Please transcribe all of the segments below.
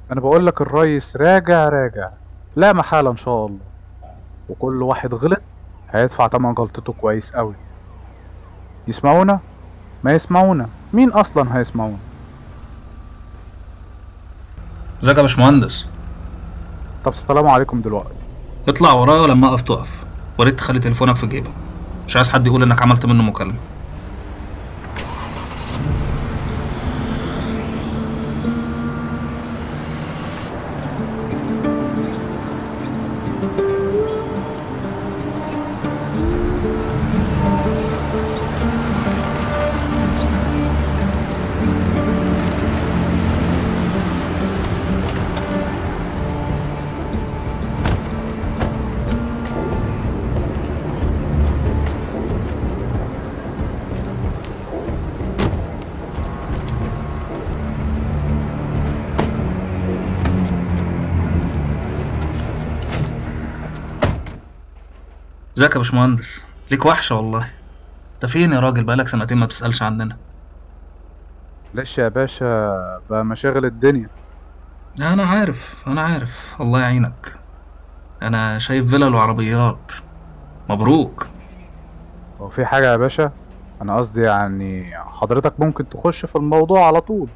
انا بقول لك الريس راجع راجع لا محالة ان شاء الله وكل واحد غلط هيدفع تمن غلطته كويس قوي يسمعونا ما يسمعونا مين اصلا هيسمعونا ازيك يا باشمهندس طب سلام عليكم دلوقتي اطلع ورايا لما اقف تقف وريت تخلي تليفونك في جيبك مش عايز حد يقول انك عملت منه مكالمه ازيك يا باشمهندس ليك وحشه والله انت فين يا راجل بقالك سنتين ما بتسالش عننا ليش يا باشا بقى مشاغل الدنيا انا عارف انا عارف الله يعينك انا شايف فيلل وعربيات مبروك هو في حاجة يا باشا انا قصدي يعني حضرتك ممكن تخش في الموضوع على طول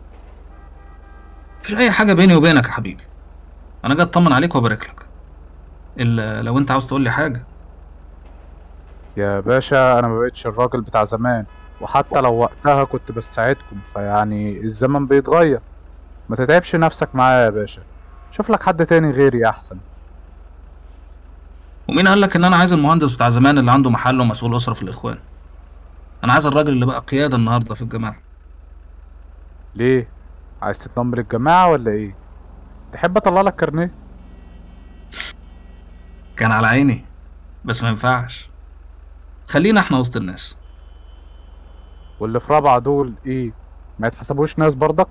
مفيش اي حاجه بيني وبينك يا حبيبي انا جاي اطمن عليك وابارك لك الا لو انت عاوز تقول لي حاجه يا باشا انا ما بقتش الراجل بتاع زمان وحتى لو وقتها كنت بساعدكم فيعني الزمن بيتغير ما تتعبش نفسك معايا يا باشا شوف لك حد تاني غيري احسن ومين قال لك ان انا عايز المهندس بتاع زمان اللي عنده محل ومسؤول اسره في الاخوان انا عايز الراجل اللي بقى قياده النهارده في الجماعه ليه عايز تتنمر للجماعة ولا ايه تحب اطلع لك كارنيه كان على عيني بس ما ينفعش خلينا احنا وسط الناس واللي في رابعة دول ايه ما يتحسبوش ناس برضك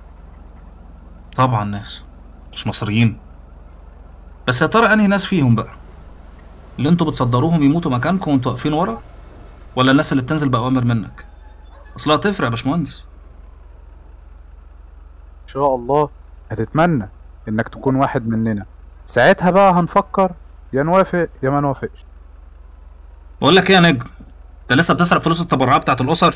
طبعا ناس مش مصريين بس يا ترى انهي ناس فيهم بقى اللي انتوا بتصدروهم يموتوا مكانكم وانتوا واقفين ورا ولا الناس اللي بتنزل باوامر منك اصلها تفرق يا باشمهندس ان شاء الله هتتمنى انك تكون واحد مننا ساعتها بقى هنفكر يا نوافق يا ما نوافقش بقول لك ايه يا نجم انت لسه بتسرق فلوس التبرعات بتاعت الاسر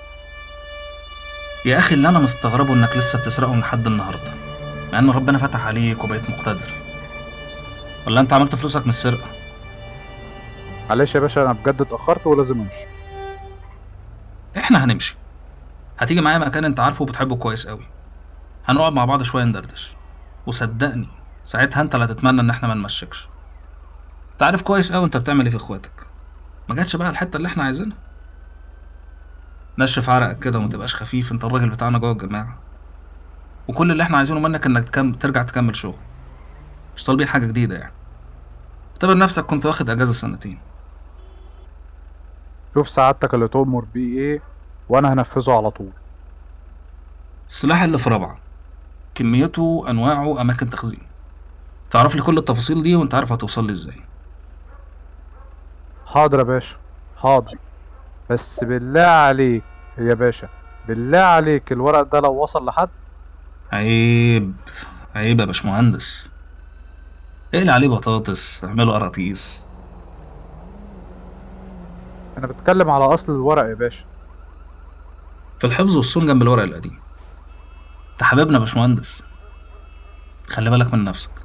يا اخي اللي انا مستغربه انك لسه بتسرقهم لحد النهارده مع ان ربنا فتح عليك وبقيت مقتدر ولا انت عملت فلوسك من السرقه معلش يا باشا انا بجد اتاخرت ولازم امشي احنا هنمشي هتيجي معايا مكان انت عارفه وبتحبه كويس قوي هنقعد مع بعض شويه ندردش وصدقني ساعتها انت اللي هتتمنى ان احنا ما نمشيكش انت عارف كويس قوي انت بتعمل ايه في اخواتك ما جاتش بقى الحته اللي احنا عايزينها نشف عرقك كده وما تبقاش خفيف انت الراجل بتاعنا جوه الجماعه وكل اللي احنا عايزينه منك انك تكم... ترجع تكمل شغل مش طالبين حاجه جديده يعني اعتبر نفسك كنت واخد اجازه سنتين شوف سعادتك اللي تؤمر بيه ايه وانا هنفذه على طول السلاح اللي في رابعه كميته انواعه اماكن تخزين تعرف لي كل التفاصيل دي وانت عارف هتوصل لي ازاي حاضر يا باشا حاضر بس بالله عليك يا باشا بالله عليك الورق ده لو وصل لحد عيب عيب يا باشمهندس اقلي عليه بطاطس اعمله قراطيس انا بتكلم على اصل الورق يا باشا في الحفظ والصون جنب الورق القديم انت حبيبنا يا باشمهندس خلي بالك من نفسك